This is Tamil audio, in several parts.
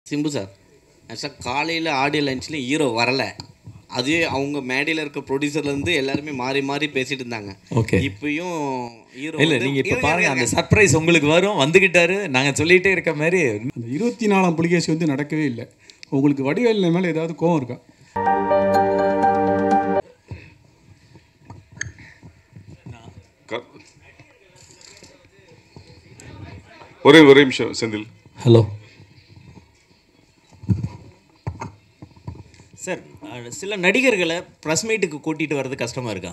சிம்பு சார் ஆக்சுவலாக காலையில் ஆடியோ லஞ்சில் ஹீரோ வரலை அதுவே அவங்க மேடையில் இருக்க ப்ரொடியூசர்லேருந்து எல்லாருமே மாறி மாறி பேசிட்டு இருந்தாங்க ஓகே இப்பயும் ஹீரோ இல்லை நீங்கள் இப்போ பாருங்க அந்த சர்ப்ரைஸ் உங்களுக்கு வரும் வந்துக்கிட்டாரு நாங்கள் சொல்லிகிட்டே இருக்க மாதிரி அந்த இருபத்தி நாலாம் புலிகேசி வந்து நடக்கவே இல்லை உங்களுக்கு வடிவேலின் மேலே ஏதாவது கோவம் இருக்கா க- ஒரே ஒரே நிமிஷம் செந்தில் ஹலோ சார் அஹ், சில நடிகர்களை ப்ரெஸ் மீட்டுக்கு கூட்டிகிட்டு வர்றது கஷ்டமாக இருக்கா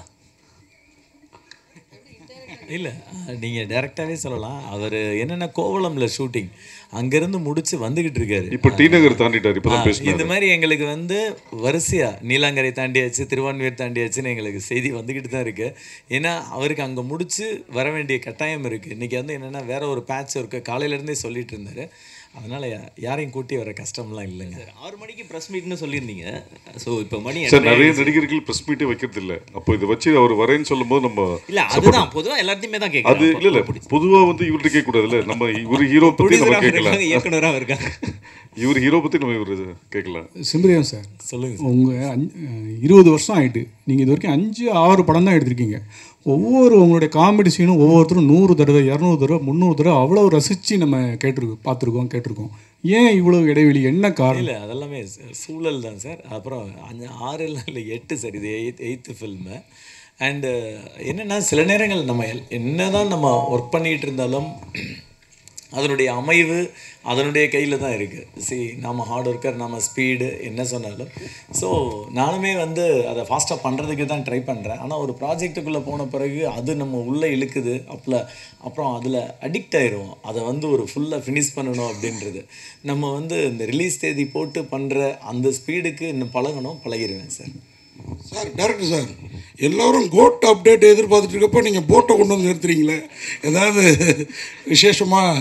இல்லை நீங்கள் டைரெக்டாகவே சொல்லலாம் அவர் என்னென்ன கோவளமில் ஷூட்டிங் அங்கேருந்து முடிச்சு வந்துக்கிட்டு இருக்காரு இப்போ டி நகர் தாண்டிட்டார் இப்போ ஆ, தான் இந்த பேசினார் மாதிரி எங்களுக்கு வந்து வரிசையா நீலாங்கரை தாண்டியாச்சு திருவான்மையூர் தாண்டியாச்சுன்னு எங்களுக்கு செய்தி வந்துக்கிட்டு தான் இருக்கு ஏன்னா அவருக்கு அங்கே முடிச்சு வர வேண்டிய கட்டாயம் இருக்கு இன்னைக்கு வந்து என்னன்னா வேற ஒரு பேட்ச் ஒர்க்கு காலையிலேருந்தே சொல்லிட்டு இருந்தாரு அதனால யா- யாரையும் கூட்டி வர கஷ்டம்லாம் இல்லைங்க ஆறு மணிக்கு ப்ரெஸ் மீட்னு சொல்லியிருந்தீங்க ஸோ இப்போ மணி சார் எட்டரை நிறைய ஆயிடுச்சு. நடிகர்கள் ப்ரெஸ் மீட்டே வைக்கிறது இல்ல அப்போ இதை வச்சு அவர் வரேன்னு சொல்லும்போது நம்ம இல்ல அதுதான் பொதுவாக எல்லாத்தையுமே தான் அது கேட்குறேன் இல்ல இல்ல பொதுவா வந்து இவர்கிட்ட கேட்க கூடாதுல்ல நம்ம இவர் ஹீரோ பத்தி நம்ம ப்ரொடியூசராக கேட்கலாம் இருக்காங்க இயக்குனராக இருக்காங்க இவர் ஹீரோ பத்தி நம்ம இவர் கேட்கலாம் சிம்பரியம் சார் சொல்லுங்க உங்கள் அஞ்சு இருபது வருஷம் ஆயிட்டு நீங்கள் இது வரைக்கும் அஞ்சு ஆறு படம் தான் எடுத்திருக்கீங்க ஒவ்வொரு உங்களுடைய காமெடி சீனும் ஒவ்வொருத்தரும் நூறு தடவை இரநூறு தடவை முந்நூறு தடவை அவ்வளோ ரசித்து நம்ம கேட்டிருக்கோம் பார்த்துருக்கோம் கேட்டிருக்கோம் ஏன் இவ்வளோ இடைவெளி என்ன காரணம் இல்லை அதெல்லாமே ச- சூழல் தான் சார் அப்புறம் அஞ்சு ஆறு இல்லை இல்லை எட்டு சார் இது எயித் எயித்து ஃபில்மு அண்டு என்னென்னா சில நேரங்கள் நம்ம எல்- என்னதான் நம்ம ஒர்க் பண்ணிகிட்டு இருந்தாலும் அதனுடைய அமைவு அதனுடைய கையில் தான் இருக்குது சி நம்ம ஹார்ட் ஒர்க்கர் நம்ம ஸ்பீடு என்ன சொன்னாலும் ஸோ நானுமே வந்து அதை ஃபாஸ்ட்டாக பண்ணுறதுக்கு தான் ட்ரை பண்ணுறேன் ஆனால் ஒரு ப்ராஜெக்ட்டுக்குள்ளே போன பிறகு அது நம்ம உள்ளே இழுக்குது அப்பல அப்புறம் அதில் அடிக்ட் ஆயிடுவோம் அதை வந்து ஒரு ஃபுல்லாக ஃபினிஷ் பண்ணணும் அப்படின்றது நம்ம வந்து இந்த ரிலீஸ் தேதி போட்டு பண்ணுற அந்த ஸ்பீடுக்கு இன்னும் பழகணும் பழகிடுவேன் சார் சார் டேரக்டர் சார் எல்லாரும் கோட் அப்டேட் எதிர்பார்த்துட்டு இருக்கப்போ நீங்கள் போட்டை கொண்டு வந்து நிறுத்துறீங்களே ஏதாவது விசேஷமாக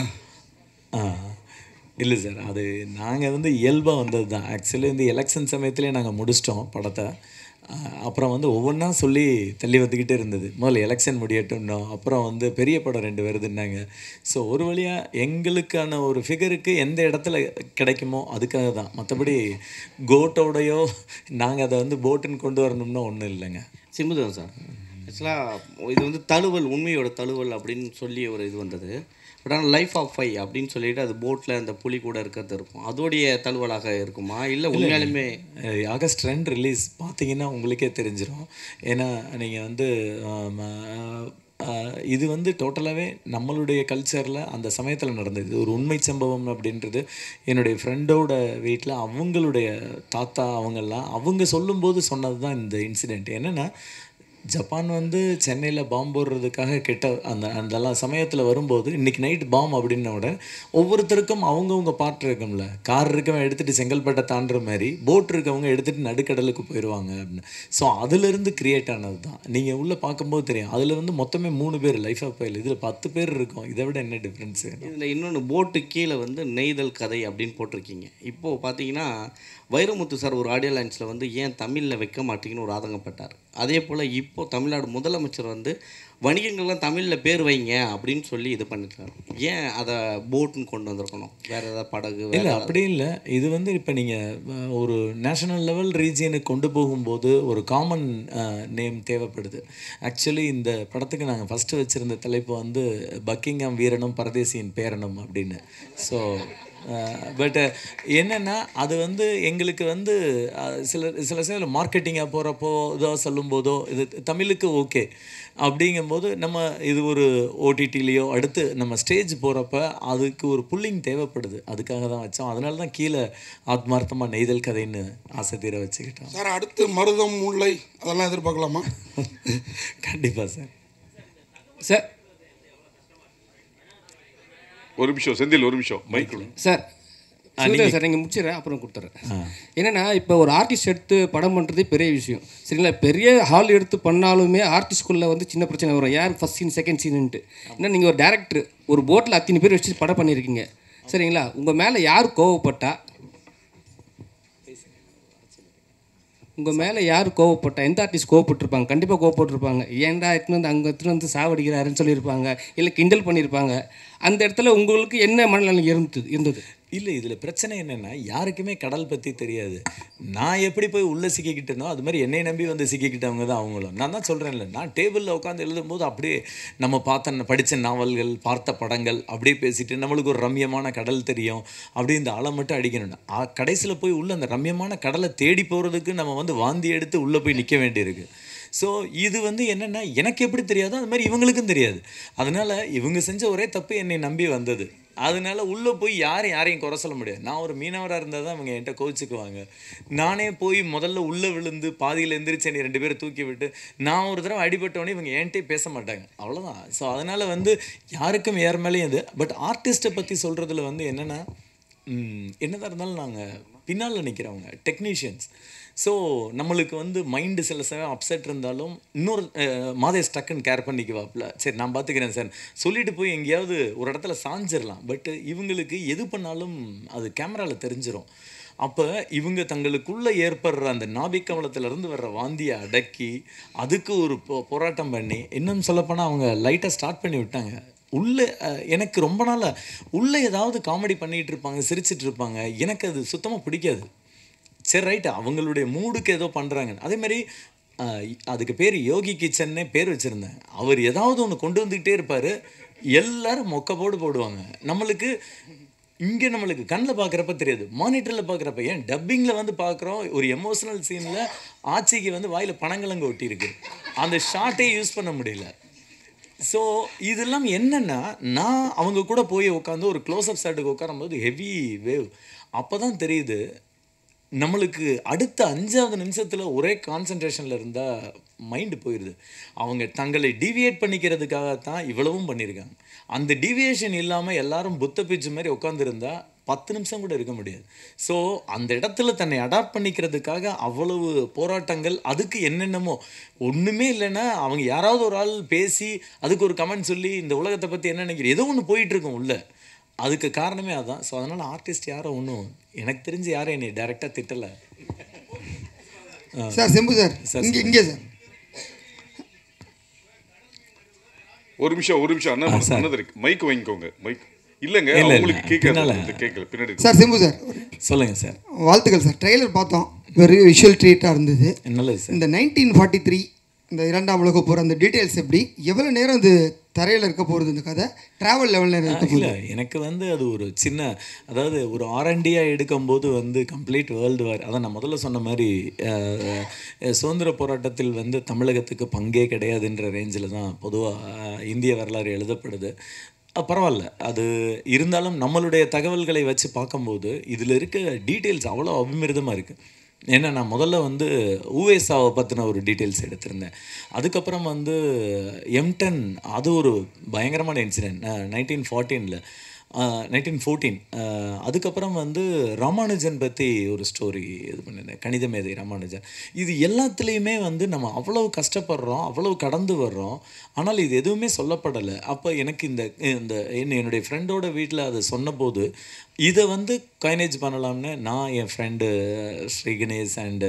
ஆ இல்லை சார் அது நாங்கள் வந்து இயல்பாக வந்தது தான் ஆக்சுவலி வந்து எலெக்ஷன் சமயத்திலே நாங்கள் முடிச்சிட்டோம் படத்தை ஆ, அப்புறம் வந்து ஒவ்வொன்றா சொல்லி தள்ளி வந்துக்கிட்டே இருந்தது முதல்ல எலெக்ஷன் முடியட்டும்னோம் அப்புறம் வந்து பெரிய படம் ரெண்டு வருதுன்னாங்க ஸோ ஒரு வழியாக எங்களுக்கான ஒரு ஃபிகருக்கு எந்த இடத்துல கிடைக்குமோ அதுக்காக தான் மற்றபடி கோட்டோடையோ நாங்கள் அதை வந்து போட்டுன்னு கொண்டு வரணும்னா ஒன்றும் இல்லைங்க சிம்பு தான் சார் ஆக்சுவலாக இது வந்து தழுவல் உண்மையோட தழுவல் அப்படின்னு சொல்லி ஒரு இது வந்தது பட் ஆனால் லைஃப் ஆஃப் ஃபை அப்படின்னு சொல்லிட்டு அது போட்டில் அந்த புலி கூட இருக்கிறது இருக்கும் அதோடைய தழுவலாக இருக்குமா இல்லை உண்மையாலுமே அஹ் ஆகஸ்ட் ரெண்டு ரிலீஸ் பார்த்தீங்கன்னா உங்களுக்கே தெரிஞ்சிடும் ஏன்னா நீங்கள் வந்து ஆம், அஹ், அஹ், இது வந்து டோட்டலாகவே நம்மளுடைய கல்ச்சரில் அந்த சமயத்தில் நடந்தது இது ஒரு உண்மை சம்பவம் அப்படின்றது என்னுடைய ஃப்ரெண்டோட வீட்டில் அவங்களுடைய தாத்தா அவங்கெல்லாம் அவங்க சொல்லும்போது சொன்னது தான் இந்த இன்சிடெண்ட் என்னென்னா ஜப்பான் வந்து சென்னையில் பாம்பு போடுறதுக்காக கிட்ட அந்த அதெல்லாம் சமயத்தில் வரும்போது இன்னைக்கு நைட் பாம் அப்படின்ன உடனே ஒவ்வொருத்தருக்கும் அவங்கவுங்க பாட்டு இருக்கும்ல கார் இருக்கவன் எடுத்துகிட்டு செங்கல்பட்டை தாண்டுற மாதிரி போட் இருக்கவங்க எடுத்துகிட்டு நடுக்கடலுக்கு போயிடுவாங்க அப்படின்னு ஸோ அதுலேருந்து கிரியேட் ஆனது தான் நீங்கள் உள்ளே பார்க்கும்போது தெரியும் அதில் வந்து மொத்தமே மூணு பேர் லைஃப் ஆஃப் பயில் இதில் பத்து பேர் இருக்கும் இதை விட என்ன டிஃப்ரென்ஸு இதில் இன்னொன்று போட்டு கீழே வந்து நெய்தல் கதை அப்படின்னு போட்டிருக்கீங்க இப்போது பார்த்தீங்கன்னா வைரமுத்து சார் ஒரு ஆடியோ லைன்ஸில் வந்து ஏன் தமிழில் வைக்க மாட்டீங்கன்னு ஒரு ஆதங்கப்பட்டார் அதே போல் இப்போது தமிழ்நாடு முதலமைச்சர் வந்து வணிகங்கள்லாம் தமிழில் பேர் வைங்க அப்படின்னு சொல்லி இது பண்ணிட்டாரு ஏன் அதை போட்டுன்னு கொண்டு வந்திருக்கணும் வேறு ஏதாவது படகு வேற இல்லை ஏதாவது- அப்படி இல்லை இது வந்து இப்போ நீங்கள் ஒரு நேஷனல் லெவல் ரீஜியனுக்கு கொண்டு போகும்போது ஒரு காமன் நேம் தேவைப்படுது ஆக்சுவலி இந்த படத்துக்கு நாங்கள் ஃபஸ்ட்டு வச்சுருந்த தலைப்பு வந்து பக்கிங்ஹாம் வீரனும் பரதேசியின் பேரனும் அப்படின்னு ஸோ பட் என்னென்னா அது வந்து எங்களுக்கு வந்து அஹ், சில சில சில மார்க்கெட்டிங்காக போகிறப்போ இதோ சொல்லும்போதோ இது தமிழுக்கு ஓகே அப்படிங்கும்போது நம்ம இது ஒரு ஓடிடிலேயோ அடுத்து நம்ம ஸ்டேஜ் போகிறப்ப அதுக்கு ஒரு புல்லிங் தேவைப்படுது அதுக்காக தான் வச்சோம் அதனால தான் கீழே ஆத்மார்த்தமாக நெய்தல் கதைன்னு ஆசை தீர வச்சுக்கிட்டோம் சார் அடுத்து மருதம் முல்லை அதெல்லாம் எதிர்பார்க்கலாமா கண்டிப்பாக சார் சார் ஒரு நிமிஷம் செந்தில் ஒரு நிமிஷம் மைக் சார் சொல்லுங்கள் சார் நீங்கள் முடிச்சிடுறேன் அப்புறம் கொடுத்துட்றேன் என்னென்னா இப்போ ஒரு ஆர்டிஸ்ட் எடுத்து படம் பண்ணுறதே பெரிய விஷயம் சரிங்களா பெரிய ஹால் எடுத்து பண்ணாலுமே ஆர்டிஸ்ட்குள்ளே வந்து சின்ன பிரச்சனை வரும் யார் ஃபஸ்ட் சீன் செகண்ட் சீனுன்ட்டு ஏன்னா நீங்கள் ஒரு டேரக்டர் ஒரு போட்டில் அத்தனை பேர் வச்சு படம் பண்ணியிருக்கீங்க சரிங்களா உங்கள் மேலே யார் கோவப்பட்டா உங்கள் மேலே யார் கோவப்பட்டா எந்த ஆர்டிஸ்ட் கோவப்பட்டிருப்பாங்க கண்டிப்பாக கோவப்பட்டிருப்பாங்க ஏன்டா எடுத்துன்னு வந்து அங்கே எடுத்துன்னு வந்து சாவடிக்கிறாருன்னு சொல்லியிருப்பாங்க இல்லை கிண்டல் பண்ணியிருப்பாங்க அந்த இடத்துல உங்களுக்கு என்ன மனநிலை இருந்தது இருந்தது இல்லை இதில் பிரச்சனை என்னென்னா யாருக்குமே கடல் பற்றி தெரியாது நான் எப்படி போய் உள்ளே சிக்கிக்கிட்டேனோ அது மாதிரி என்னை நம்பி வந்து சிக்கிக்கிட்டவங்க தான் அவங்களும் நான் தான் சொல்கிறேன்ல நான் டேபிளில் உட்காந்து எழுதும்போது அப்படியே நம்ம பார்த்த படித்த நாவல்கள் பார்த்த படங்கள் அப்படியே பேசிட்டு நம்மளுக்கு ஒரு ரம்யமான கடல் தெரியும் அப்படியே இந்த அலை மட்டும் அடிக்கணும் கடைசியில் போய் உள்ள அந்த ரம்யமான கடலை தேடி போகிறதுக்கு நம்ம வந்து வாந்தி எடுத்து உள்ளே போய் நிற்க வேண்டியிருக்கு ஸோ இது வந்து என்னென்னா எனக்கு எப்படி தெரியாதோ அது மாதிரி இவங்களுக்கும் தெரியாது அதனால் இவங்க செஞ்ச ஒரே தப்பு என்னை நம்பி வந்தது அதனால உள்ளே போய் யாரும் யாரையும் குறை சொல்ல முடியாது நான் ஒரு மீனவராக இருந்தால் தான் இவங்க என்கிட்ட கோச்சிக்குவாங்க நானே போய் முதல்ல உள்ளே விழுந்து பாதியில் எந்திரிச்சு என்னை ரெண்டு பேரை தூக்கி விட்டு நான் ஒரு தடவை அடிபட்டவொடனே இவங்க என்கிட்டே பேச மாட்டாங்க அவ்வளோதான் ஸோ அதனால் வந்து யாருக்கும் ஏற மேலேயும் இது பட் ஆர்டிஸ்ட்டை பற்றி சொல்கிறதுல வந்து என்னென்னா என்னதான் இருந்தாலும் நாங்கள் பின்னால் நிற்கிறவங்க டெக்னீஷியன்ஸ் ஸோ நம்மளுக்கு வந்து மைண்டு சில சமயம் அப்செட் இருந்தாலும் இன்னொரு அஹ், மாதேஷ் டக்குன்னு கேர் பண்ணிக்குவாப்புல சரி நான் பார்த்துக்கிறேன் சார் சொல்லிட்டு போய் எங்கேயாவது ஒரு இடத்துல சாஞ்சிடலாம் பட் இவங்களுக்கு எது பண்ணாலும் அது கேமராவில் தெரிஞ்சிரும் அப்போ இவங்க தங்களுக்குள்ளே ஏற்படுற அந்த நாபிக்கமலத்திலேருந்து வர்ற வாந்தியை அடக்கி அதுக்கு ஒரு போ போராட்டம் பண்ணி இன்னும் சொல்லப்போனால் அவங்க லைட்டாக ஸ்டார்ட் பண்ணி விட்டாங்க உள்ளே அஹ், எனக்கு ரொம்ப நாளாக உள்ளே ஏதாவது காமெடி பண்ணிகிட்டு இருப்பாங்க சிரிச்சிட்டு இருப்பாங்க எனக்கு அது சுத்தமாக பிடிக்காது சரி ரைட்டு அவங்களுடைய மூடுக்கு ஏதோ பண்ணுறாங்க அதே மாதிரி அஹ், அதுக்கு பேர் யோகி கிச்சன்னே பேர் வச்சுருந்தேன் அவர் ஏதாவது ஒன்று கொண்டு வந்துக்கிட்டே இருப்பார் எல்லாரும் மொக்க போடு போடுவாங்க நம்மளுக்கு இங்கே நம்மளுக்கு கண்ணில் பார்க்குறப்ப தெரியாது மானிட்டரில் பார்க்குறப்ப ஏன் டப்பிங்கில் வந்து பார்க்குறோம் ஒரு எமோஷனல் சீனில் ஆட்சிக்கு வந்து வாயில் பனங்கிழங்கு ஒட்டியிருக்கு அந்த ஷார்ட்டே யூஸ் பண்ண முடியல ஸோ இதெல்லாம் என்னென்னா நான் அவங்க கூட போய் உட்காந்து ஒரு க்ளோஸ்அப் ஷாட்டுக்கு உட்காரும்போது ஹெவி வேவ் அப்போ தான் தெரியுது நம்மளுக்கு அடுத்த அஞ்சாவது நிமிஷத்தில் ஒரே கான்சன்ட்ரேஷனில் இருந்தால் மைண்டு போயிடுது அவங்க தங்களை டிவியேட் பண்ணிக்கிறதுக்காகத்தான் இவ்வளவும் பண்ணியிருக்காங்க அந்த டிவியேஷன் இல்லாமல் எல்லாரும் புத்த பிச்சு மாதிரி உட்காந்துருந்தா பத்து நிமிஷம் கூட இருக்க முடியாது ஸோ அந்த இடத்துல தன்னை அடாப்ட் பண்ணிக்கிறதுக்காக அவ்வளவு போராட்டங்கள் அதுக்கு என்னென்னமோ ஒன்றுமே இல்லைன்னா அவங்க யாராவது ஒரு ஆள் பேசி அதுக்கு ஒரு கமெண்ட் சொல்லி இந்த உலகத்தை பற்றி என்ன நினைக்கிறேன் ஏதோ ஒன்று போயிட்டுருக்கும் உள்ள அதுக்கு காரணமே அதான் ஸோ அதனால் ஆர்டிஸ்ட் யாரும் ஒன்றும் எனக்கு தெரிஞ்சு யாரும் என்னை டைரெக்டாக திட்டலை சார் செம்பு சார் இங்கே இங்கே சார் ஒரு நிமிஷம் ஒரு நிமிஷம் அண்ணா அண்ணா இருக்கு மைக் வாங்கிக்கோங்க மைக் இல்லைங்க இல்ல, இல்ல. உங்களுக்கு கேட்கல பின்னால. இந்த கேட்கல பின்னாடி இருக்கு. சார் செம்பு சார் சொல்லுங்கள் சார் வாழ்த்துக்கள் சார் ட்ரெய்லர் பார்த்தோம் வெரி விஷுவல் ட்ரீட்டாக இருந்தது நல்லது சார் இந்த நைன்டீன் ஃபார்ட்டி த்ரீ இந்த இரண்டாம் உலக போகிற அந்த டீட்டெயில்ஸ் எப்படி எவ்வளோ நேரம் இது தரையில் இருக்க போகிறது இந்த கதை ட்ராவல் லெவலில் இருக்க இல்லை போகுது எனக்கு வந்து அது ஒரு சின்ன அதாவது ஒரு ஆர்என்டியாக எடுக்கும்போது வந்து கம்ப்ளீட் வேர்ல்டு வார் அதான் நான் முதல்ல சொன்ன மாதிரி அஹ், அஹ், சுதந்திர போராட்டத்தில் வந்து தமிழகத்துக்கு பங்கே கிடையாதுன்ற ரேஞ்சில் தான் பொதுவாக இந்திய வரலாறு எழுதப்படுது அஹ், பரவாயில்ல அது இருந்தாலும் நம்மளுடைய தகவல்களை வச்சு பார்க்கும்போது இதில் இருக்க டீட்டெயில்ஸ் அவ்வளோ அபிமிருதமாக இருக்குது ஏன்னா நான் முதல்ல வந்து ஊவேசாவை பற்றின ஒரு டீட்டெயில்ஸ் எடுத்திருந்தேன் அதுக்கப்புறம் வந்து எம்டன் அது ஒரு பயங்கரமான இன்சிடென்ட் நைன்டீன் ஃபார்ட்டீனில் நைன்டீன் ஃபோர்டீன் அதுக்கப்புறம் வந்து ராமானுஜன் பற்றி ஒரு ஸ்டோரி இது பண்ணியிருந்தேன் கணித மேதை ராமானுஜன் இது எல்லாத்துலேயுமே வந்து நம்ம அவ்வளவு கஷ்டப்படுறோம் அவ்வளவு கடந்து வர்றோம் ஆனால் இது எதுவுமே சொல்லப்படலை அப்போ எனக்கு இந்த இந்த என்ன- என்னுடைய ஃப்ரெண்டோட வீட்டில் அதை சொன்னபோது இதை வந்து கைனேஜ் பண்ணலாம்னு நான் என் ஃப்ரெண்டு ஸ்ரீ கணேஷ் அண்டு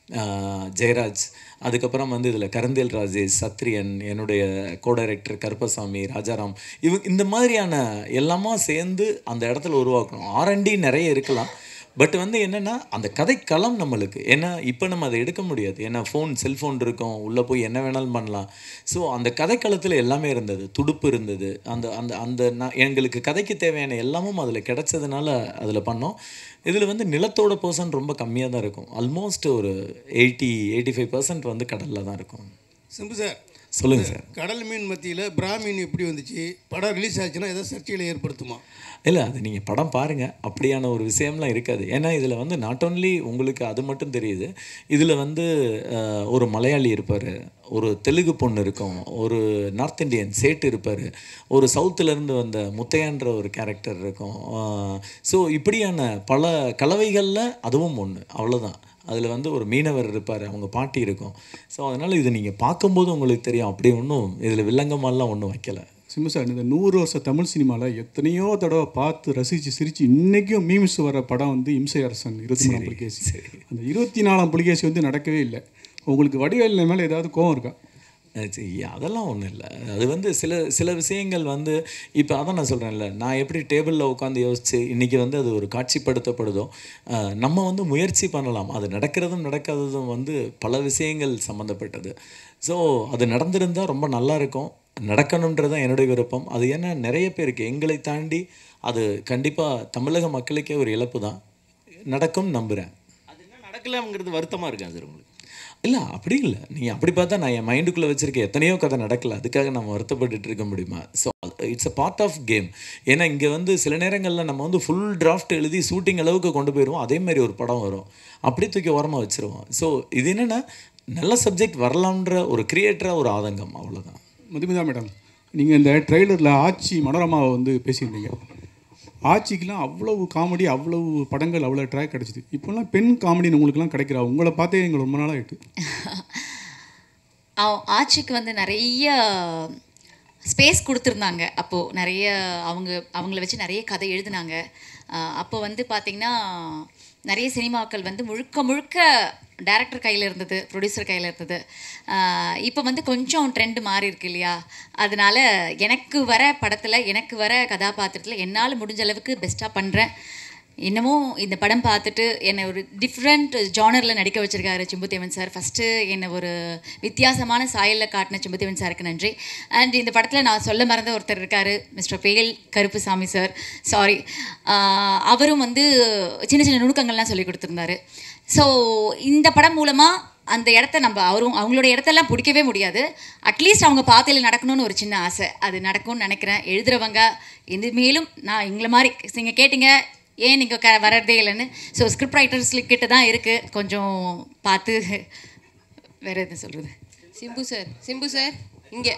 ஜெயராஜ் அதுக்கப்புறம் வந்து இதில் கரந்தேல் ராஜேஷ் சத்ரியன் என்னுடைய கோ டைரக்டர் கருப்பசாமி ராஜாராம் இவங்க இந்த மாதிரியான எல்லாமா சேர்ந்து அந்த இடத்துல உருவாக்கணும் ஆர்என்டி நிறைய இருக்கலாம் பட் வந்து என்னென்னா அந்த கதைக்களம் நம்மளுக்கு ஏன்னா இப்போ நம்ம அதை எடுக்க முடியாது ஏன்னா ஃபோன் செல்ஃபோன் இருக்கும் உள்ளே போய் என்ன வேணாலும் பண்ணலாம் ஸோ அந்த கதைக்களத்தில் எல்லாமே இருந்தது துடுப்பு இருந்தது அந்த அந்த அந்த நான் எங்களுக்கு கதைக்கு தேவையான எல்லாமும் அதில் கிடைச்சதுனால அதில் பண்ணோம் இதில் வந்து நிலத்தோட பர்சன்ட் ரொம்ப கம்மியாக தான் இருக்கும் ஆல்மோஸ்ட் ஒரு எயிட்டி எயிட்டி ஃபைவ் பர்சன்ட் வந்து கடலில் தான் இருக்கும் சிம்பு சார் சொல்லுங்கள் சார் கடல் மீன் மத்தியில் பிராமீன் எப்படி வந்துச்சு படம் ரிலீஸ் ஆச்சுன்னா ஏதாவது சர்ச்சைகளை ஏற்படுத்துமா இல்லை அது நீங்கள் படம் பாருங்கள் அப்படியான ஒரு விஷயம்லாம் இருக்காது ஏன்னா இதில் வந்து நாட் ஓன்லி உங்களுக்கு அது மட்டும் தெரியுது இதில் வந்து அஹ், ஒரு மலையாளி இருப்பார் ஒரு தெலுங்கு பொண்ணு இருக்கும் ஒரு நார்த் இந்தியன் சேட்டு இருப்பார் ஒரு சவுத்துலேருந்து வந்த முத்தையான்ற ஒரு கேரக்டர் இருக்கும் ஸோ இப்படியான பல கலவைகளில் அதுவும் ஒன்று அவ்வளோதான் அதில் வந்து ஒரு மீனவர் இருப்பார் அவங்க பாட்டி இருக்கும் ஸோ அதனால் இது நீங்கள் பார்க்கும்போது உங்களுக்கு தெரியும் அப்படி ஒன்றும் இதில் வில்லங்கமாலாம் ஒன்றும் வைக்கல சிம்மு சார் இந்த நூறு வருஷ தமிழ் சினிமாவில் எத்தனையோ தடவை பார்த்து ரசித்து சிரித்து இன்றைக்கும் மீம்ஸ் வர படம் வந்து இம்சை அரசன் இருபத்தி மூணாம் புலிகேசி அந்த இருபத்தி நாலாம் புலிகேசி வந்து நடக்கவே இல்லை உங்களுக்கு வடிவேல் மேலே ஏதாவது கோவம் இருக்கா அஹ் சரி, அதெல்லாம் ஒன்றும் இல்லை அது வந்து சில சில விஷயங்கள் வந்து இப்போ அதான் நான் சொல்கிறேன்ல நான் எப்படி டேபிளில் உட்காந்து யோசித்து இன்றைக்கி வந்து அது ஒரு காட்சிப்படுத்தப்படுதோ அஹ் நம்ம வந்து முயற்சி பண்ணலாம் அது நடக்கிறதும் நடக்காததும் வந்து பல விஷயங்கள் சம்மந்தப்பட்டது ஸோ அது நடந்திருந்தால் ரொம்ப நல்லா இருக்கும் நடக்கணுன்றது தான் என்னுடைய விருப்பம் அது ஏன்னா நிறைய பேருக்கு எங்களை தாண்டி அது கண்டிப்பாக தமிழக மக்களுக்கே ஒரு இழப்பு தான் நடக்கும் நம்புகிறேன் அது என்ன நடக்கலங்கிறது வருத்தமாக இருக்கா சார் உங்களுக்கு இல்லை அப்படி இல்லை நீங்கள் அப்படி பார்த்தா நான் என் மைண்டுக்குள்ளே வச்சுருக்க எத்தனையோ கதை நடக்கல அதுக்காக நம்ம வருத்தப்பட்டுட்டு இருக்க முடியுமா so it's a part of game ஏன்னா இங்கே வந்து சில நேரங்களில் நம்ம வந்து ஃபுல் டிராஃப்ட் எழுதி ஷூட்டிங் அளவுக்கு கொண்டு போயிடுவோம் அதே மாதிரி ஒரு படம் வரும் அப்படி தூக்கி ஓரமாக வச்சுருவோம் ஸோ இது என்னென்னா நல்ல சப்ஜெக்ட் வரலாம்ன்ற ஒரு கிரியேட்டராக ஒரு ஆதங்கம் அவ்வளோதான் மதுமிதா மேடம் நீங்கள் இந்த ட்ரெய்லரில் ஆச்சி மனோரமாவை வந்து பேசியிருந்தீங்க ஆச்சிக்கெலாம் அவ்வளவு காமெடி அவ்வளவு படங்கள் அவ்வளோ ட்ராக் கிடச்சிது இப்போல்லாம் பெண் காமெடின்னு உங்களுக்குலாம் கிடைக்கிறா உங்களை பார்த்தே எங்களுக்கு ரொம்ப நாளாக ஆயிட்டு அவ- ஆட்சிக்கு வந்து நிறைய ஸ்பேஸ் கொடுத்துருந்தாங்க அப்போது நிறைய அவங்க அவங்கள வச்சு நிறைய கதை எழுதுனாங்க ஆஹ் அப்போ வந்து பார்த்திங்கன்னா நிறைய சினிமாக்கள் வந்து முழுக்க முழுக்க டைரக்டர் கையில் இருந்தது ப்ரொடியூசர் கையில் இருந்தது ஆஹ் இப்போ வந்து கொஞ்சம் ட்ரெண்ட் மாறி இருக்கு இல்லையா அதனால எனக்கு வர படத்தில் எனக்கு வர கதாபாத்திரத்தில் என்னால் முடிஞ்ச அளவுக்கு பெஸ்ட்டாக பண்ணுறேன் இன்னமும் இந்த படம் பார்த்துட்டு என்னை ஒரு டிஃப்ரெண்ட் ஜானரில் நடிக்க வச்சிருக்காரு சிம்புதேவன் சார் ஃபஸ்ட்டு என்னை ஒரு வித்தியாசமான சாயலில் காட்டின சிம்புதேவன் சாருக்கு நன்றி அண்ட் இந்த படத்தில் நான் சொல்ல மறந்த ஒருத்தர் இருக்கார் மிஸ்டர் பேல் கருப்புசாமி சார் சாரி அவரும் வந்து சின்ன சின்ன நுணுக்கங்கள்லாம் சொல்லி கொடுத்துருந்தாரு ஸோ இந்த படம் மூலமாக அந்த இடத்த நம்ம அவரும் அவங்களோட இடத்தெல்லாம் பிடிக்கவே முடியாது அட்லீஸ்ட் அவங்க பாதையில் நடக்கணும்னு ஒரு சின்ன ஆசை அது நடக்கும்னு நினைக்கிறேன் எழுதுறவங்க இது மேலும் நான் எங்களை மாதிரி நீங்கள் கேட்டிங்க ஏன் நீங்கள் க வர்றதே இல்லைன்னு ஸோ ஸ்கிரிப்ட் ரைட்டர்ஸ் கிட்ட தான் இருக்குது கொஞ்சம் பார்த்து வேறு எதுவும் சொல்கிறது சிம்பு சார் சிம்பு சார் இங்கே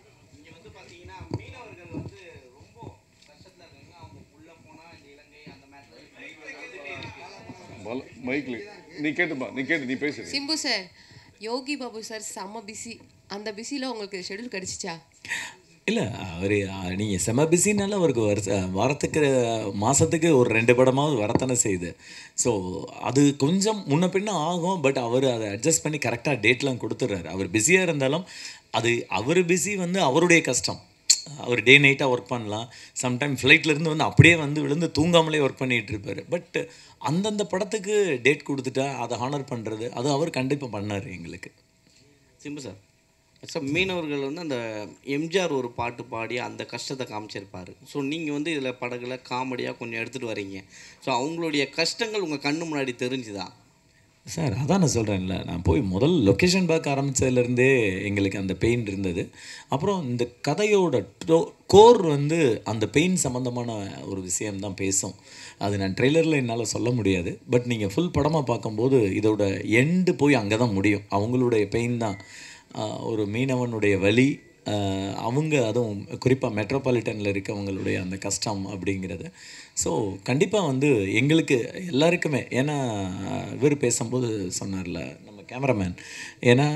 மைக்கில் நீ கேட்டுப்பா நீ கேட்டு நீ பேசு சிம்பு சார் யோகி பாபு சார் செம்ம பிஸி அந்த பிஸியில் உங்களுக்கு ஷெட்யூல் கிடச்சிச்சா இல்லை அவர் நீங்கள் செம பிஸினால அவருக்கு வருஷ வாரத்துக்கு மாதத்துக்கு ஒரு ரெண்டு படமாவது வரத்தானே செய்யுது ஸோ அது கொஞ்சம் முன்ன பின்ன ஆகும் பட் அவர் அதை அட்ஜஸ்ட் பண்ணி கரெக்டாக டேட்லாம் கொடுத்துட்றாரு அவர் பிஸியாக இருந்தாலும் அது அவர் பிஸி வந்து அவருடைய கஷ்டம் அவர் டே நைட்டாக ஒர்க் பண்ணலாம் சம்டைம் ஃப்ளைட்லேருந்து வந்து அப்படியே வந்து விழுந்து தூங்காமலே ஒர்க் பண்ணிகிட்டு இருப்பார் பட் அந்தந்த படத்துக்கு டேட் கொடுத்துட்டா அதை ஹானர் பண்ணுறது அது அவர் கண்டிப்பாக பண்ணார் எங்களுக்கு சிம்பு சார் சார் மீனவர்கள் வந்து அந்த எம்ஜிஆர் ஒரு பாட்டு பாடி அந்த கஷ்டத்தை காமிச்சிருப்பாரு ஸோ நீங்கள் வந்து இதில் படகுல காமெடியாக கொஞ்சம் எடுத்துகிட்டு வரீங்க ஸோ அவங்களுடைய கஷ்டங்கள் உங்கள் கண்ணு முன்னாடி தெரிஞ்சுதா சார் அதான் நான் சொல்கிறேன்ல நான் போய் முதல் லொக்கேஷன் பார்க்க ஆரம்பித்ததுலேருந்தே எங்களுக்கு அந்த பெயின் இருந்தது அப்புறம் இந்த கதையோட டோ கோர் வந்து அந்த பெயின் சம்மந்தமான ஒரு விஷயம்தான் பேசும் அது நான் ட்ரெய்லரில் என்னால் சொல்ல முடியாது பட் நீங்கள் ஃபுல் படமாக பார்க்கும்போது இதோட எண்டு போய் அங்கே தான் முடியும் அவங்களுடைய பெயின் தான் ஆஹ், ஒரு மீனவனுடைய வலி ஆஹ், அவங்க அதுவும் குறிப்பாக மெட்ரோபாலிட்டனில் இருக்கவங்களுடைய அந்த கஷ்டம் அப்படிங்கிறது ஸோ கண்டிப்பாக வந்து எங்களுக்கு எல்லாருக்குமே ஏன்னா இவர் பேசும்போது சொன்னார்ல நம்ம கேமராமேன் ஏன்னா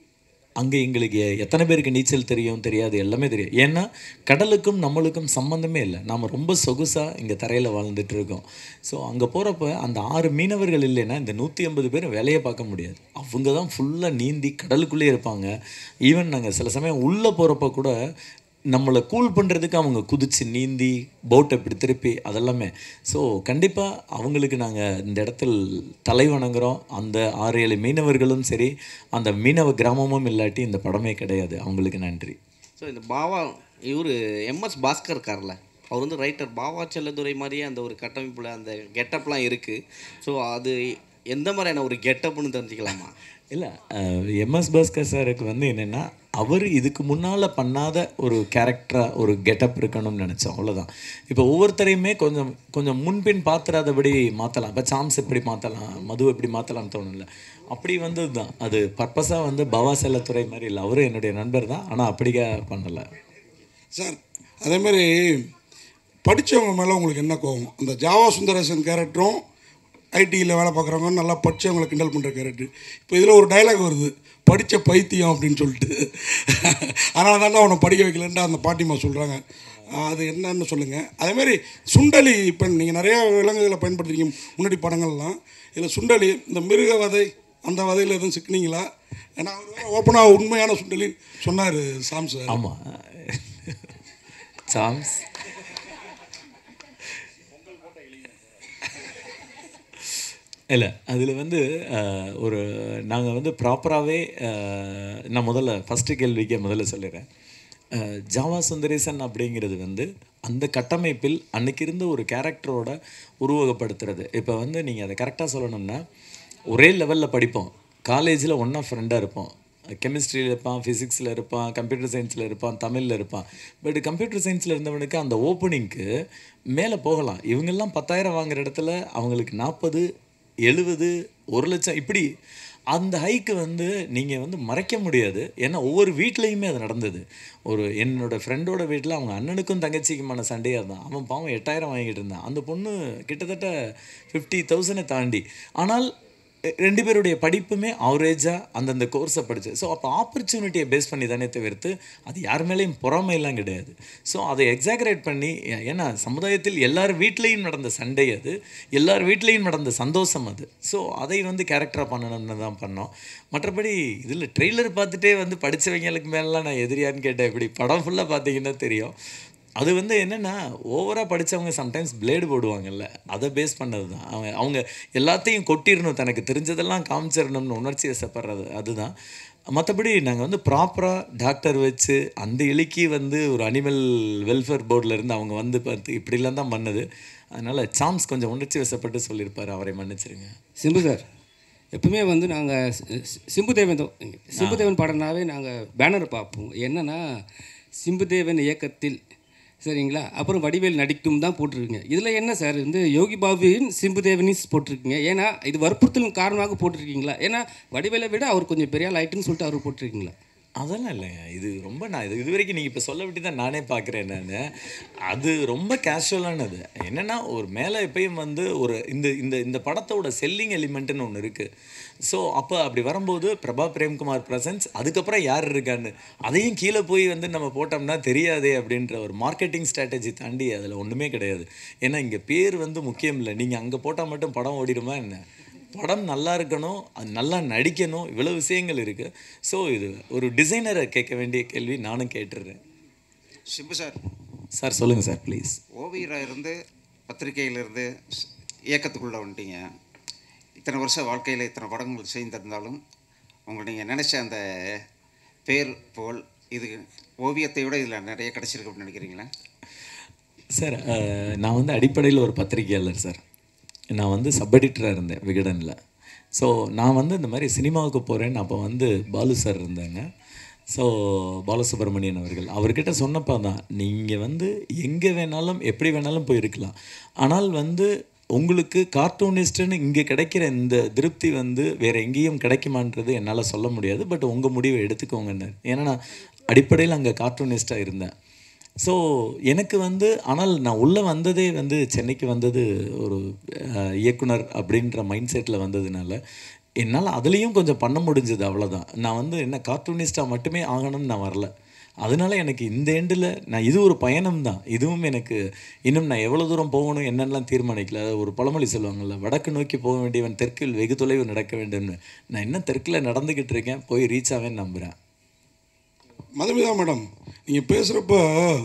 அங்கே எங்களுக்கு எ- எத்தனை பேருக்கு நீச்சல் தெரியும் தெரியாது எல்லாமே தெரியும் ஏன்னா கடலுக்கும் நம்மளுக்கும் சம்மந்தமே இல்லை நாம் ரொம்ப சொகுசாக இங்கே தரையில் வாழ்ந்துட்டு இருக்கோம் ஸோ அங்கே போகிறப்ப அந்த ஆறு மீனவர்கள் இல்லைன்னா இந்த நூற்றி ஐம்பது பேர் வேலையை பார்க்க முடியாது அவங்க தான் ஃபுல்லாக நீந்தி கடலுக்குள்ளே இருப்பாங்க ஈவன் நாங்கள் சில சமயம் உள்ளே போகிறப்ப கூட நம்மளை கூல் பண்ணுறதுக்கு அவங்க குதிச்சு நீந்தி போட்டை இப்படி திருப்பி அதெல்லாமே ஸோ கண்டிப்பாக அவங்களுக்கு நாங்கள் இந்த இடத்தில் தலை வணங்குறோம் அந்த ஆறு ஏழு மீனவர்களும் சரி அந்த மீனவ கிராமமும் இல்லாட்டி இந்த படமே கிடையாது அவங்களுக்கு நன்றி ஸோ இந்த பாவா இவர் எம்எஸ் பாஸ்கர் இருக்கார்ல அவர் வந்து ரைட்டர் பாவா செல்லதுரை மாதிரியே அந்த ஒரு கட்டமைப்பில் அந்த கெட்டப்லாம் இருக்குது ஸோ அது எந்த மாதிரியான ஒரு கெட்டப்னு தெரிஞ்சுக்கலாமா இல்லை எம்எஸ் பாஸ்கர் சாருக்கு வந்து என்னென்னா அவர் இதுக்கு முன்னால் பண்ணாத ஒரு கேரக்டராக ஒரு கெட்டப் இருக்கணும்னு நினச்சோம் அவ்வளோதான் இப்போ ஒவ்வொருத்தரையுமே கொஞ்சம் கொஞ்சம் முன்பின் பாத்திராதபடி மாற்றலாம் இப்போ சாம்ஸ் எப்படி மாற்றலாம் மது எப்படி மாற்றலாம்னு தோணும்ல அப்படி வந்தது தான் அது பர்பஸாக வந்து பவா செல்லத்துறை மாதிரி இல்லை அவரும் என்னுடைய நண்பர் தான் ஆனால் அப்படிக்கா பண்ணலை சார் அதே மாதிரி படித்தவங்க மேலே உங்களுக்கு என்ன கோவம் அந்த ஜாவா சுந்தரேசன் கேரக்டரும் ஐடியில் வேலை பார்க்குறவங்க நல்லா படித்தவங்களை கிண்டல் பண்ணுற கேரக்டர் இப்போ இதில் ஒரு டைலாக் வருது படித்த பைத்தியம் அப்படின்னு சொல்லிட்டு அதனால தாண்டா அவனை படிக்க வைக்கலன்ட்டு அந்த பாட்டிமா சொல்கிறாங்க அது என்னன்னு சொல்லுங்கள் அதேமாதிரி சுண்டலி இப்போ நீங்கள் நிறையா விலங்குகளை பயன்படுத்துறீங்க முன்னாடி படங்கள்லாம் இதில் சுண்டலி இந்த மிருகவதை அந்த வகையில் எதுவும் சிக்கினீங்களா ஏன்னா அவர் ஓப்பனாக உண்மையான சுண்டலி சொன்னார் சாம் சார் ஆமாம் சாம்ஸ் இல்லை அதில் வந்து அஹ், ஒரு நாங்கள் வந்து ப்ராப்பராகவே நான் முதல்ல ஃபஸ்ட்டு கேள்விக்கே முதல்ல சொல்லிடுறேன் அஹ், ஜாவா சுந்தரேசன் அப்படிங்கிறது வந்து அந்த கட்டமைப்பில் அன்னைக்கு இருந்த ஒரு கேரக்டரோட உருவகப்படுத்துறது இப்போ வந்து நீங்கள் அதை கரெக்டாக சொல்லணும்னா ஒரே லெவலில் படிப்போம் காலேஜில் ஒன்றா ஃப்ரெண்டாக இருப்போம் கெமிஸ்ட்ரியில் இருப்பான் ஃபிசிக்ஸில் இருப்பான் கம்ப்யூட்டர் சயின்ஸில் இருப்பான் தமிழில் இருப்பான் பட் கம்ப்யூட்டர் சயின்ஸில் இருந்தவனுக்கு அந்த ஓப்பனிங்க்கு மேலே போகலாம் இவங்கெல்லாம் பத்தாயிரம் வாங்குற இடத்துல அவங்களுக்கு நாற்பது எழுபது ஒரு லட்சம் இப்படி அந்த ஹைக்கு வந்து நீங்கள் வந்து மறைக்க முடியாது ஏன்னா ஒவ்வொரு வீட்லேயுமே அது நடந்தது ஒரு என்னோட ஃப்ரெண்டோட வீட்டில் அவங்க அண்ணனுக்கும் தங்கச்சிக்குமான சண்டையாக தான் அவன் பாவம் எட்டாயிரம் வாங்கிட்டு இருந்தான் அந்த பொண்ணு கிட்டத்தட்ட ஃபிஃப்டி தௌசண்டை தாண்டி ஆனால் ரெண்டு பேருடைய படிப்புமே ஆவரேஜாக அந்தந்த கோர்ஸை படிச்சு ஸோ அப்போ ஆப்பர்ச்சுனிட்டியை பேஸ் பண்ணி தானே தவிர்த்து அது யார் மேலேயும் பொறாமையெல்லாம் கிடையாது ஸோ அதை எக்ஸாகரேட் பண்ணி ஏ- ஏன்னா சமுதாயத்தில் எல்லார் வீட்லேயும் நடந்த சண்டை அது எல்லார் வீட்லேயும் நடந்த சந்தோஷம் அது ஸோ அதை வந்து கேரக்டராக பண்ணணும்னு தான் பண்ணோம் மற்றபடி இதில் ட்ரெய்லர் பார்த்துட்டே வந்து படித்தவங்களுக்கு மேலாம் நான் எதிரியான்னு கேட்டேன் இப்படி படம் ஃபுல்லாக பார்த்தீங்கன்னா தெரியும் அது வந்து என்னென்னா ஓவராக படித்தவங்க சம்டைம்ஸ் பிளேடு போடுவாங்கல்ல அதை பேஸ் பண்ணது தான் அவங்க அவங்க எல்லாத்தையும் கொட்டிடணும் தனக்கு தெரிஞ்சதெல்லாம் காமிச்சிடணும்னு உணர்ச்சி வசப்படுறது அதுதான் மற்றபடி நாங்கள் வந்து ப்ராப்பராக டாக்டர் வச்சு அந்த எலிக்கு வந்து ஒரு அனிமல் வெல்ஃபேர் போர்டில் இருந்து அவங்க வந்து பார்த்து இப்படிலாம் தான் பண்ணது அதனால் சாம்ஸ் கொஞ்சம் உணர்ச்சி வசப்பட்டு சொல்லியிருப்பார் அவரை மன்னிச்சிருங்க சிம்பு சார் எப்பவுமே வந்து நாங்கள் சிம்புதேவன் தான் சிம்புதேவன் படம்னாவே நாங்கள் பேனர் பார்ப்போம் என்னன்னா சிம்புதேவன் இயக்கத்தில் சரிங்களா அப்புறம் வடிவேல் நடிக்கும் தான் போட்டிருக்கீங்க இதில் என்ன சார் வந்து யோகி பாபுவின் சிம்புதேவனிஸ் போட்டிருக்கீங்க ஏன்னா இது வற்புறுத்தலின் காரணமாக போட்டிருக்கீங்களா ஏன்னா வடிவேலை விட அவர் கொஞ்சம் பெரிய ஆள் ஆயிட்டுன்னு சொல்லிட்டு அவர் போட்டிருக்கீங்களா அதெல்லாம் இல்லைங்க இது ரொம்ப நான் இது இது வரைக்கும் நீங்கள் இப்போ சொல்ல விட்டு தான் நானே பார்க்குறேன் நான் அது ரொம்ப கேஷுவலானது என்னென்னா ஒரு மேலே எப்பயும் வந்து ஒரு இந்த இந்த இந்த படத்தோட செல்லிங் எலிமெண்ட்டுன்னு ஒன்று இருக்குது ஸோ அப்போ அப்படி வரும்போது பிரபா பிரேம்குமார் ப்ரெசன்ஸ் அதுக்கப்புறம் யார் இருக்கான்னு அதையும் கீழே போய் வந்து நம்ம போட்டோம்னா தெரியாதே அப்படின்ற ஒரு மார்க்கெட்டிங் ஸ்ட்ராட்டஜி தாண்டி அதில் ஒன்றுமே கிடையாது ஏன்னா இங்கே பேர் வந்து முக்கியம் இல்லை நீங்கள் அங்கே போட்டால் மட்டும் படம் ஓடிடுமா என்ன படம் நல்லா இருக்கணும் அது நல்லா நடிக்கணும் இவ்வளோ விஷயங்கள் இருக்குது ஸோ இது ஒரு டிசைனரை கேட்க வேண்டிய கேள்வி நானும் கேட்டுடுறேன் சிம்பு சார் சார் சொல்லுங்கள் சார் ப்ளீஸ் ஓவியராக இருந்து பத்திரிகையிலிருந்து ஸ்- இயக்கத்துக்குள்ளே வந்துட்டீங்க இத்தனை வருஷம் வாழ்க்கையில் இத்தனை படங்கள் செய்திருந்தாலும் உங்களை நீங்கள் நினச்ச அந்த பேர் புகழ் இது ஓவியத்தை விட இதில் நிறைய கிடச்சிருக்கு அப்படின்னு நினைக்கிறீங்களா சார் அஹ், நான் வந்து அடிப்படையில் ஒரு பத்திரிகையாளர் சார் நான் வந்து சப் எடிட்டராக இருந்தேன் விகடனில் ஸோ நான் வந்து இந்த மாதிரி சினிமாவுக்கு போகிறேன்னு அப்போ வந்து பாலு சார் இருந்தாங்க ஸோ பாலசுப்ரமணியன் அவர்கள் அவர்கிட்ட சொன்னப்போ தான் நீங்கள் வந்து எங்கே வேணாலும் எப்படி வேணாலும் போயிருக்கலாம் ஆனால் வந்து உங்களுக்கு கார்ட்டூனிஸ்ட்டுன்னு இங்கே கிடைக்கிற இந்த திருப்தி வந்து வேறு எங்கேயும் கிடைக்குமான்றது என்னால் சொல்ல முடியாது பட் உங்கள் முடிவை எடுத்துக்கோங்கன்னு ஏன்னா நான் அடிப்படையில் அங்கே கார்ட்டூனிஸ்ட்டாக இருந்தேன் ஸோ எனக்கு வந்து ஆனால் நான் உள்ளே வந்ததே வந்து சென்னைக்கு வந்தது ஒரு அஹ், இயக்குனர் அப்படின்ற மைண்ட் செட்டில் வந்ததுனால என்னால் அதுலேயும் கொஞ்சம் பண்ண முடிஞ்சது அவ்வளோதான் நான் வந்து என்ன கார்ட்டூனிஸ்ட்டாக மட்டுமே ஆகணும்னு நான் வரல அதனால எனக்கு இந்த எண்டில் நான் இது ஒரு பயணம் தான் இதுவும் எனக்கு இன்னும் நான் எவ்வளோ தூரம் போகணும் என்னென்னலாம் தீர்மானிக்கல அதாவது ஒரு பழமொழி சொல்லுவாங்கள்ல வடக்கு நோக்கி போக வேண்டியவன் தெற்கில் வெகு தொலைவு நடக்க வேண்டும்னு நான் இன்னும் தெற்கில் நடந்துக்கிட்டு இருக்கேன் போய் ரீச் ஆவேன்னு நம்புகிறேன் மதுமிதா மேடம் நீங்கள் பேசுகிறப்போ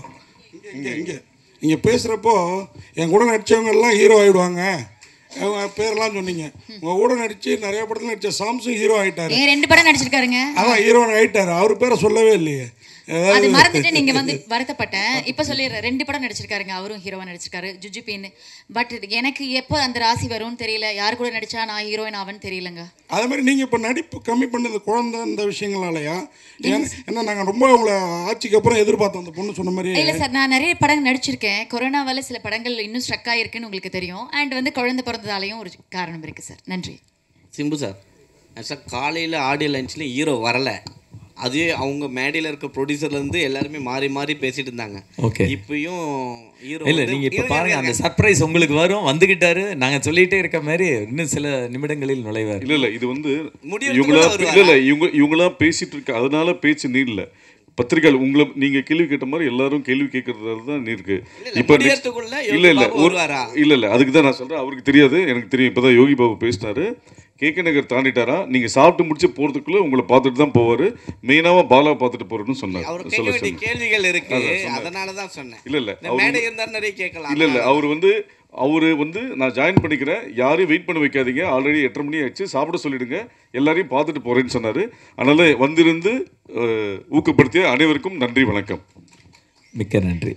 இங்கே இங்கே நீங்கள் பேசுகிறப்போ என் கூட நடித்தவங்க எல்லாம் ஹீரோ ஆகிடுவாங்க அவங்க பேரெல்லாம் சொன்னீங்க உங்கள் கூட நடித்து நிறைய படத்தில் நடித்த சாம்சங் ஹீரோ ஆகிட்டாரு ஏன் ரெண்டு படம் நடிச்சிருக்காருங்க அதான் ஹீரோ ஆகிட்டாரு அவர் பேரை சொல்லவே இல்லையே அது ஏதாவது மறந்துட்டு நீங்க வந்து வருத்தப்பட்டேன் இப்ப சொல்லிடுறேன் ரெண்டு படம் நடிச்சிருக்காருங்க அவரும் ஹீரோவா நடிச்சிருக்காரு ஜுஜுபின்னு பட் எனக்கு எப்போ அந்த ராசி வரும்னு தெரியல யார் கூட நடிச்சா நான் ஹீரோயின் ஆவேன்னு தெரியலங்க அதே மாதிரி நீங்கள் இப்போ நடிப்பு கம்மி பண்ணது குழந்தை இந்த விஷயங்களாலயா ஏன்னா ஏன்னா நாங்கள் ரொம்ப உங்களை ஆட்சிக்கு அப்புறம் எதிர்பார்த்தோம் அந்த பொண்ணு சொன்ன மாதிரி இல்ல சார் நான் நிறைய படம் நடிச்சிருக்கேன் கொரோனாவால சில படங்கள் இன்னும் ஸ்ட்ரக் ஆயிருக்குன்னு உங்களுக்கு தெரியும் அண்ட் வந்து குழந்தை பிறந்ததாலையும் ஒரு காரணம் இருக்கு சார் நன்றி சிம்பு சார் ஆக்சுவலாக காலையில் ஆடியோ லஞ்ச்லேயும் ஹீரோ வரலை அதே அவங்க மேடையில் இருக்க ப்ரொடியூசர்லேருந்து எல்லாருமே மாறி மாறி பேசிட்டு இருந்தாங்க Okay. இப்பயும் ஹீரோ இல்லை நீங்கள் இப்போ பாருங்க அந்த சர்ப்ரைஸ் உங்களுக்கு வரும் வந்துக்கிட்டாரு நாங்கள் சொல்லிகிட்டே இருக்க மாதிரி இன்னும் சில நிமிடங்களில் நுழைவார் இல்ல இல்ல இது வந்து முடியறதுக்குள்ள இவங்களா வருவாரா? இல்ல இல்ல இவங்க இவங்களா பேசிட்டு இருக்க அதனால பேச்சு நீடல பத்திரிகையாளர் உங்களை நீங்க கேள்வி கேட்ட மாதிரி எல்லாரும் கேள்வி கேட்கறதால தான் நீ இருக்கு இல்ல, இப்ப next- முடியறதுக்குள்ள யோகி இல்ல இல்ல பாபு ஒரு வருவாரா? இல்ல இல்ல அதுக்கு தான் நான் சொல்றேன் அவருக்கு தெரியாது எனக்கு தெரியும் இப்பதான் யோகி பாபு பேசினாரு கேகே நகர் தாண்டிட்டாரா நீங்கள் சாப்பிட்டு முடிச்சு போகிறதுக்குள்ளே உங்களை பார்த்துட்டு தான் போவார் மெயினாக பாலா பார்த்துட்டு போகிறேன்னு சொன்னார் அவர் கேட்க சொல்ல வேண்டிய சொன்னார். கேள்விகள் இருக்கு அதான் சொன்னார். அதனால தான் சொன்னேன் இல்ல இல்ல இந்த அவரு- மேடை இருந்தால் நிறைய கேட்கலாம் இல்ல இல்ல அவர் வந்து அவர் வந்து நான் ஜாயின் பண்ணிக்கிறேன் யாரையும் வெயிட் பண்ண வைக்காதீங்க ஆல்ரெடி எட்டரை மணி ஆயிடுச்சு சாப்பிட சொல்லிடுங்க எல்லாரையும் பார்த்துட்டு போறேன்னு சொன்னாரு அதனால வந்திருந்து அஹ், ஊக்கப்படுத்திய அனைவருக்கும் நன்றி வணக்கம் மிக்க நன்றி